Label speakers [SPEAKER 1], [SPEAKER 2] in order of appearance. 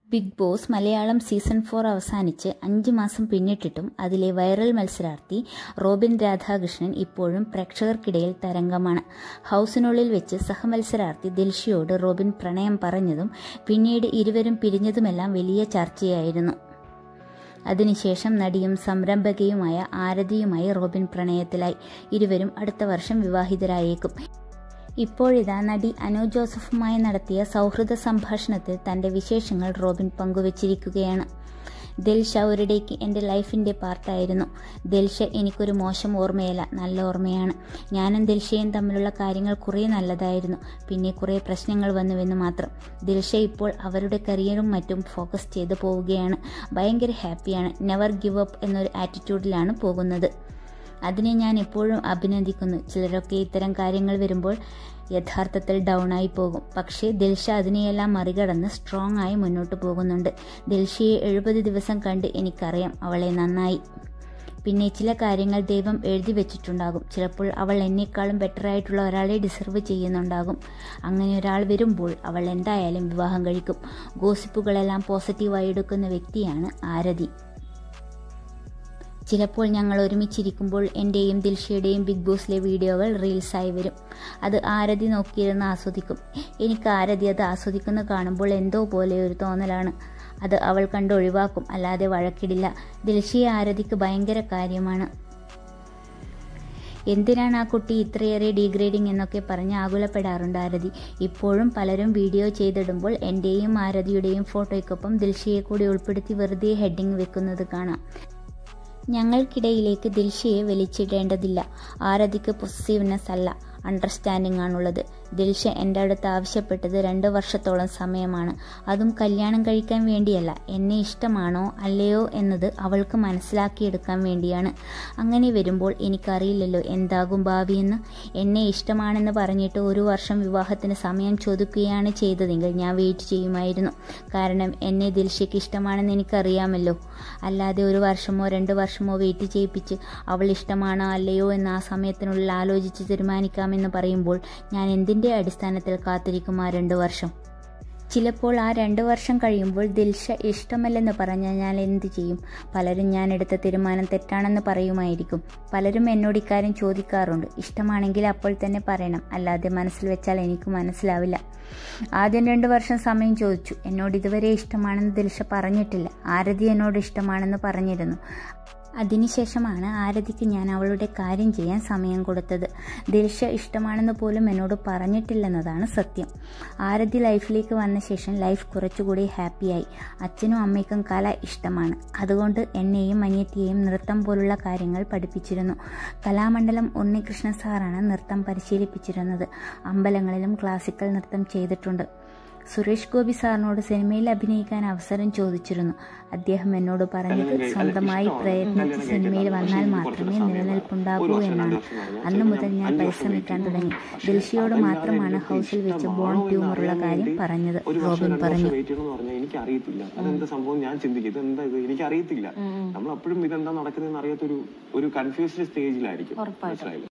[SPEAKER 1] big Boss Malayalam season four അവസാനിച്ച് അഞ്ച് മാസം പിന്നിട്ടിട്ടും അതിലെ വൈറൽ മത്സരാർത്ഥി റോബിൻ രാധാകൃഷ്ണൻ ഇപ്പോഴും പ്രേക്ഷകർക്കിടയിൽ തരംഗമാണ് ഹൗസിനുള്ളിൽ വെച്ച് സഹമത്സരാർത്ഥി ദിൽഷയോട് റോബിൻ പ്രണയം പറഞ്ഞതും പിന്നീട് ഇരുവരും പിരിഞ്ഞതുമെല്ലാം വലിയ ചർച്ചയായിരുന്നു അതിനുശേഷം നടിയും സംരംഭകയുമായ ആരതിയുമായി റോബിൻ പ്രണയത്തിലായി ഇരുവരും അടുത്ത വർഷം വിവാഹിതരായേക്കും ഇപ്പോഴിതാ നടി അനു ജോസഫുമായി നടത്തിയ സൗഹൃദ സംഭാഷണത്തിൽ തന്റെ വിശേഷങ്ങൾ റോബിൻ പങ്കുവച്ചിരിക്കുകയാണ് ദിൽഷ ഒരിടേക്ക് എൻ്റെ ലൈഫിൻ്റെ പാർട്ടായിരുന്നു ദിൽഷ എനിക്കൊരു മോശം ഓർമ്മയല്ല നല്ല ഓർമ്മയാണ് ഞാനും ദിൽഷയും തമ്മിലുള്ള കാര്യങ്ങൾ കുറേ നല്ലതായിരുന്നു പിന്നെ കുറേ പ്രശ്നങ്ങൾ വന്നുവെന്ന് മാത്രം ദിൽഷ ഇപ്പോൾ അവരുടെ കരിയറും മറ്റും ഫോക്കസ് ചെയ്ത് പോവുകയാണ് ഭയങ്കര ഹാപ്പിയാണ് നെവർ ഗിവ് അപ്പ് എന്നൊരു ആറ്റിറ്റ്യൂഡിലാണ് പോകുന്നത് അതിനെ ഞാൻ എപ്പോഴും അഭിനന്ദിക്കുന്നു ചിലരൊക്കെ ഇത്തരം കാര്യങ്ങൾ വരുമ്പോൾ യഥാർത്ഥത്തിൽ ഡൗൺ ആയി പോകും പക്ഷേ ദിൽഷ അതിനെയെല്ലാം മറികടന്ന് സ്ട്രോങ് ആയി മുന്നോട്ട് പോകുന്നുണ്ട് ദിൽഷയെ എഴുപത് ദിവസം കണ്ട് എനിക്കറിയാം അവളെ നന്നായി പിന്നെ ചില കാര്യങ്ങൾ ദൈവം എഴുതി വെച്ചിട്ടുണ്ടാകും ചിലപ്പോൾ അവൾ എന്നെക്കാളും ബെറ്ററായിട്ടുള്ള ഒരാളെ ഡിസർവ് ചെയ്യുന്നുണ്ടാകും അങ്ങനെ ഒരാൾ വരുമ്പോൾ അവൾ എന്തായാലും വിവാഹം കഴിക്കും ഗോസിപ്പുകളെല്ലാം പോസിറ്റീവായി എടുക്കുന്ന വ്യക്തിയാണ് ആരതി ചിലപ്പോൾ ഞങ്ങൾ ഒരുമിച്ചിരിക്കുമ്പോൾ എൻ്റെയും ദിൽഷയുടെയും ബിഗ് ബോസിലെ വീഡിയോകൾ റീൽസായി വരും അത് ആരതി നോക്കിയിരുന്ന് ആസ്വദിക്കും എനിക്ക് ആരതി അത് ആസ്വദിക്കുന്ന കാണുമ്പോൾ എന്തോ പോലെ ഒരു തോന്നലാണ് അത് അവൾ കണ്ട് ഒഴിവാക്കും അല്ലാതെ വഴക്കിടില്ല ദിൽഷയെ ആരതിക്ക് ഭയങ്കര കാര്യമാണ് എന്തിനാണ് ആ കുട്ടി ഇത്രയേറെ ഡീഗ്രേഡിംഗ് എന്നൊക്കെ പറഞ്ഞ് ആകുലപ്പെടാറുണ്ട് ആരതി ഇപ്പോഴും പലരും വീഡിയോ ചെയ്തിടുമ്പോൾ എൻ്റെയും ആരതിയുടെയും ഫോട്ടോയ്ക്കൊപ്പം ദിൽഷയെ കൂടി ഉൾപ്പെടുത്തി വെറുതെ ഹെഡിങ് വെക്കുന്നത് കാണാം ഞങ്ങൾക്കിടയിലേക്ക് ദിൽഷയെ വലിച്ചിടേണ്ടതില്ല ആരതിക്ക് പൊസസീവ്നെസ് അല്ല അണ്ടർസ്റ്റാൻഡിംഗ് ആണുള്ളത് ദിൽഷ എൻ്റെ അടുത്ത് ആവശ്യപ്പെട്ടത് രണ്ട് വർഷത്തോളം സമയമാണ് അതും കല്യാണം കഴിക്കാൻ വേണ്ടിയല്ല എന്നെ ഇഷ്ടമാണോ അല്ലയോ എന്നത് അവൾക്ക് മനസ്സിലാക്കിയെടുക്കാൻ വേണ്ടിയാണ് അങ്ങനെ വരുമ്പോൾ എനിക്കറിയില്ലല്ലോ എന്താകും ഭാവിയെന്ന് എന്നെ ഇഷ്ടമാണെന്ന് പറഞ്ഞിട്ട് ഒരു വർഷം വിവാഹത്തിന് സമയം ചോദിക്കുകയാണ് ചെയ്തതെങ്കിൽ ഞാൻ വെയിറ്റ് ചെയ്യുമായിരുന്നു കാരണം എന്നെ ദിൽഷയ്ക്ക് ഇഷ്ടമാണെന്ന് എനിക്കറിയാമല്ലോ അല്ലാതെ ഒരു വർഷമോ രണ്ട് വർഷമോ വെയിറ്റ് ചെയ്യിപ്പിച്ച് അവൾ ഇഷ്ടമാണോ അല്ലയോ എന്ന് ആ സമയത്തിനുള്ളിൽ ആലോചിച്ച് തീരുമാനിക്കാമെന്ന് പറയുമ്പോൾ ഞാൻ എന്തിൻ്റെ അടിസ്ഥാനത്തിൽ കാത്തിരിക്കും ആ രണ്ട് വർഷം ചിലപ്പോൾ ആ രണ്ട് വർഷം കഴിയുമ്പോൾ ദിൽഷ ഇഷ്ടമല്ലെന്ന് പറഞ്ഞാൽ ഞാൻ എന്ത് ചെയ്യും പലരും ഞാൻ എടുത്ത തീരുമാനം തെറ്റാണെന്ന് പറയുമായിരിക്കും പലരും എന്നോട് ഇക്കാര്യം ചോദിക്കാറുണ്ട് ഇഷ്ടമാണെങ്കിൽ അപ്പോൾ തന്നെ പറയണം അല്ലാതെ മനസ്സിൽ വെച്ചാൽ എനിക്ക് മനസ്സിലാവില്ല ആദ്യം രണ്ട് വർഷം സമയം ചോദിച്ചു എന്നോട് ഇതുവരെ ഇഷ്ടമാണെന്ന് ദിൽഷ പറഞ്ഞിട്ടില്ല ആരതി എന്നോട് ഇഷ്ടമാണെന്ന് പറഞ്ഞിരുന്നു അതിനുശേഷമാണ് ആരതിക്ക് ഞാൻ അവളുടെ കാര്യം ചെയ്യാൻ സമയം കൊടുത്തത് ദിൽഷ ഇഷ്ടമാണെന്ന് പോലും എന്നോട് പറഞ്ഞിട്ടില്ലെന്നതാണ് സത്യം ആരതി ലൈഫിലേക്ക് വന്ന ശേഷം ലൈഫ് കുറച്ചുകൂടി ഹാപ്പിയായി അച്ഛനും അമ്മയ്ക്കും കല ഇഷ്ടമാണ് അതുകൊണ്ട് എന്നെയും അനിയത്തിയെയും നൃത്തം പോലുള്ള കാര്യങ്ങൾ പഠിപ്പിച്ചിരുന്നു കലാമണ്ഡലം ഉണ്ണികൃഷ്ണ സാറാണ് നൃത്തം പരിശീലിപ്പിച്ചിരുന്നത് അമ്പലങ്ങളിലും ക്ലാസിക്കൽ നൃത്തം ചെയ്തിട്ടുണ്ട് സുരേഷ് ഗോപി സാറിനോട് സിനിമയിൽ അഭിനയിക്കാൻ അവസരം ചോദിച്ചിരുന്നു അദ്ദേഹം എന്നോട് പറഞ്ഞത് സ്വന്തമായി പ്രയത്നിച്ച് സിനിമയിൽ വന്നാൽ മാത്രമേ നിലനിൽപ്പുണ്ടാകൂ എന്നാണ് അന്നു മുതൽ ഞാൻ പരിശ്രമിക്കാൻ തുടങ്ങി ദിൽഷയോട് മാത്രമാണ് ഹൗസിൽ വെച്ച് ബോൺ ട്യൂമറുള്ള കാര്യം പറഞ്ഞത് റോബിൻ പറഞ്ഞു
[SPEAKER 2] എനിക്ക് അറിയത്തില്ല അതെന്താ സംഭവം ഞാൻ ചിന്തിക്കും ഇതെന്താ ഇത് എനിക്ക് അറിയത്തില്ല നമ്മൾ അപ്പോഴും ഇതെന്താ നടക്കുന്നതെന്ന് അറിയാത്തൊരു ഒരു കൺഫ്യൂസ്ഡ് സ്റ്റേജിലായിരിക്കും മനസ്സിലായില്ലേ